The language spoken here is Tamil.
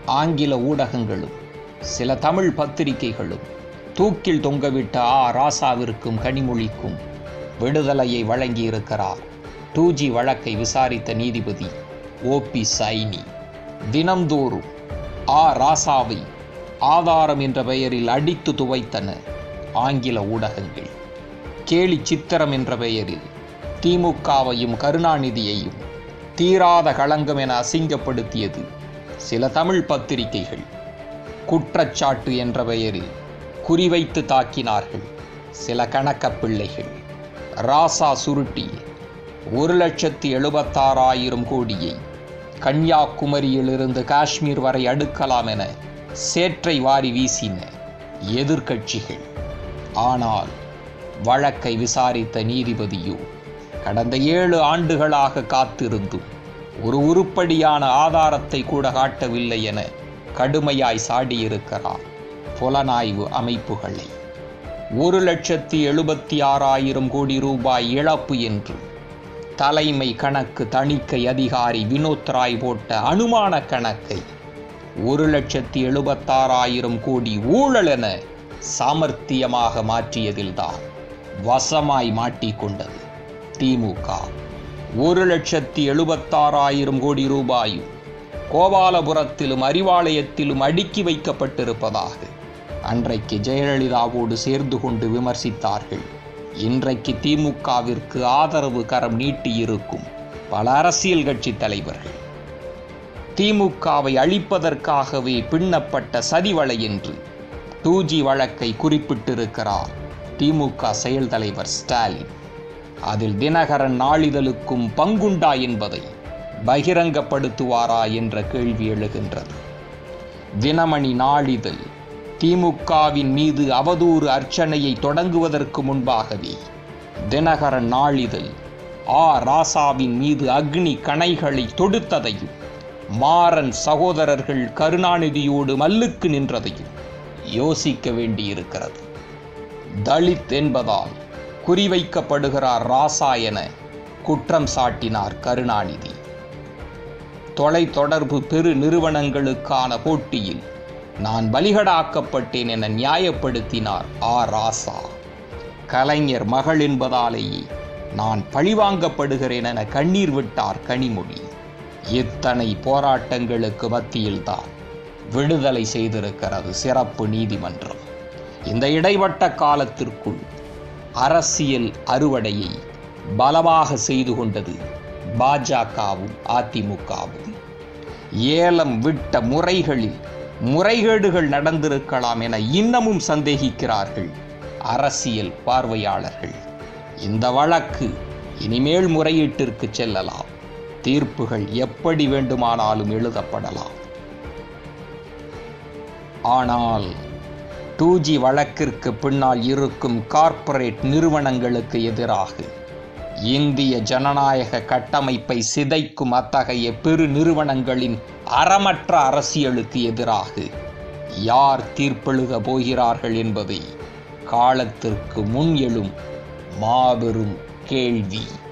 ஆங்கில ஊடகங்களும் சில தமிழ் பத்திரிகைகளும் தூக்கில் தொங்கவிட்ட ஆ ராசாவிற்கும் கனிமொழிக்கும் விடுதலையை வழங்கியிருக்கிறார் டூ ஜி வழக்கை விசாரித்த நீதிபதி ஓபி சைனி தினம்தோறும் ஆ ராசாவை ஆதாரம் என்ற பெயரில் அடித்து துவைத்தன ஆங்கில ஊடகங்கள் கேலி சித்திரம் என்ற பெயரில் திமுகவையும் கருணாநிதியையும் தீராத களங்கம் என அசிங்கப்படுத்தியது சில தமிழ் பத்திரிகைகள் குற்றச்சாட்டு என்ற பெயரில் குறிவைத்து தாக்கினார்கள் சில கணக்க பிள்ளைகள் ராசா சுருட்டி ஒரு லட்சத்தி எழுபத்தாறாயிரம் கோடியை கன்னியாகுமரியிலிருந்து காஷ்மீர் வரை அடுக்கலாம் என சேற்றை வாரி வீசின எதிர்க்கட்சிகள் ஆனால் வழக்கை விசாரித்த நீதிபதியோ கடந்த ஏழு ஆண்டுகளாக காத்திருந்தும் ஒரு உருப்படியான ஆதாரத்தை கூட காட்டவில்லை என கடுமையாய் சாடியிருக்கிறார் புலனாய்வு அமைப்புகளை ஒரு லட்சத்தி எழுபத்தி ஆறாயிரம் கோடி ரூபாய் இழப்பு என்று தலைமை கணக்கு தணிக்கை அதிகாரி வினோத் ராய் போட்ட அனுமான கணக்கை ஒரு லட்சத்தி எழுபத்தாறாயிரம் கோடி ஊழல் என சாமர்த்தியமாக மாற்றியதில்தான் வசமாய் மாட்டிக்கொண்டது திமுக ஒரு லட்சத்தி எழுபத்தாறாயிரம் கோடி ரூபாயும் கோபாலபுரத்திலும் அறிவாலயத்திலும் அடுக்கி வைக்கப்பட்டிருப்பதாக அன்றைக்கு ஜெயலலிதாவோடு சேர்ந்து கொண்டு விமர்சித்தார்கள் இன்றைக்கு திமுகவிற்கு ஆதரவு கரம் நீட்டியிருக்கும் பல அரசியல் கட்சி தலைவர்கள் திமுகவை அழிப்பதற்காகவே பின்னப்பட்ட சதிவலை என்று டூ ஜி வழக்கை குறிப்பிட்டிருக்கிறார் திமுக செயல் தலைவர் ஸ்டாலின் அதில் தினகரன் நாளிதழுக்கும் பங்குண்டா என்பதை பகிரங்கப்படுத்துவாரா என்ற கேள்வி எழுகின்றது தினமணி நாளிதழ் திமுகவின் மீது அவதூறு அர்ச்சனையை தொடங்குவதற்கு முன்பாகவே தினகரன் நாளிதழ் ஆ ராசாவின் மீது அக்னி கணைகளை தொடுத்ததையும் மாறன் சகோதரர்கள் கருணாநிதியோடு மல்லுக்கு நின்றதையும் யோசிக்க வேண்டியிருக்கிறது தலித் என்பதால் குறிவைக்கப்படுகிறார் ராசா என குற்றம் சாட்டினார் கருணாநிதி தொலைத்தொடர்பு பெரு நிறுவனங்களுக்கான போட்டியில் நான் பலிகடாக்கப்பட்டேன் என நியாயப்படுத்தினார் ஆ ராசா கலைஞர் மகள் என்பதாலேயே நான் பழிவாங்கப்படுகிறேன் என கண்ணீர் விட்டார் கனிமொழி இத்தனை போராட்டங்களுக்கு மத்தியில்தான் விடுதலை செய்திருக்கிறது சிறப்பு நீதிமன்றம் இந்த இடைப்பட்ட காலத்திற்குள் அரசியல் அறுவடையை பலமாக செய்து கொண்டது பாஜகவும் அதிமுகவும் ஏலம் விட்ட முறைகளில் முறைகேடுகள் நடந்திருக்கலாம் என இன்னமும் சந்தேகிக்கிறார்கள் அரசியல் பார்வையாளர்கள் இந்த வழக்கு இனிமேல் முறையீட்டிற்கு செல்லலாம் தீர்ப்புகள் எப்படி வேண்டுமானாலும் எழுதப்படலாம் ஆனால் டூ ஜி வழக்கிற்கு பின்னால் இருக்கும் கார்ப்பரேட் நிறுவனங்களுக்கு எதிராக இந்திய ஜனநாயக கட்டமைப்பை சிதைக்கும் அத்தகைய பெரு நிறுவனங்களின் அறமற்ற அரசியலுக்கு எதிராக யார் தீர்ப்பெழுத போகிறார்கள் என்பதை காலத்திற்கு முன் எழும் மாபெரும் கேள்வி